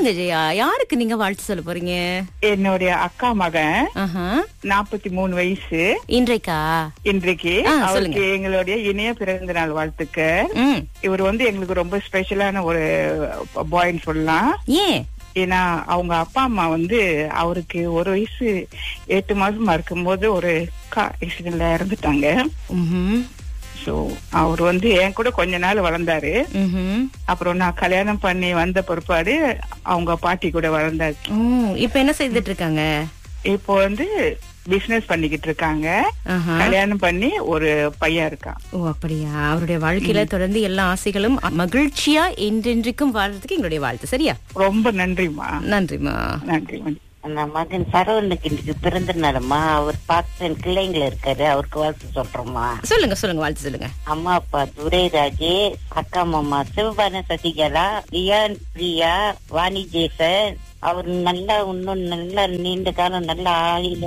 சொல்லுங்க ஜெயா யாருக்கு நீங்க வாழ்த்து சொல்ல போறீங்க என்னுடைய அக்கா மகன் ஆஹா. நாற்பத்தி மூணு வயசு இன்றைக்கா இன்றைக்கு ஆ, அவருக்கு சொல்லுங்க. எங்களுடைய இணைய பிறந்த நாள் வாழ்த்துக்க ம் இவர் வந்து எங்களுக்கு ரொம்ப ஸ்பெஷலான ஒரு பாய்ன்னு சொல்லலாம் ஏன் ஏன்னா அவங்க அப்பா அம்மா வந்து அவருக்கு ஒரு வயசு எட்டு மாசமா இருக்கும்போது ஒரு கார் ஆக்சிடென்ட்ல இறந்துட்டாங்க ம்ஹும். சோ அவர் வந்து என் கூட கொஞ்ச நாள் வளர்ந்தாரு ம்ஹும். அப்புறம் நான் கல்யாணம் பண்ணி வந்த பிற்பாடு அவங்க பாட்டி கூட வளர்ந்தாரு ஓ, இப்ப என்ன செய்துட்டு இருக்காங்க இப்போ வந்து பிசினஸ் பண்ணிக்கிட்டு இருக்காங்க ஆஹா. கல்யாணம் பண்ணி ஒரு பையன் இருக்கான் ஓ அப்படியா அவருடைய வாழ்க்கையில தொடர்ந்து எல்லா ஆசைகளும் மகிழ்ச்சியா என்றென்றைக்கும் வாழ்றதுக்கு எங்களுடைய வாழ்த்து சரியா ரொம்ப நன்றிம்மா நன்றிமா நன்றி அந்த மகன் சரவணனுக்கு இன்னைக்கு பிறந்த நாளம்மா அவர் பார்த்து கிளைங்கள இருக்காரு அவருக்கு வாழ்த்து சொல்றோம்மா சொல்லுங்க சொல்லுங்க வாழ்த்து சொல்லுங்க அம்மா அப்பா துரைராஜே அக்கா மாமா சிவபான சசிகலா ரியான் பிரியா வாணி ஜேசன் அவர் நல்லா இன்னும் நல்லா நீண்ட காலம் நல்ல ஆளில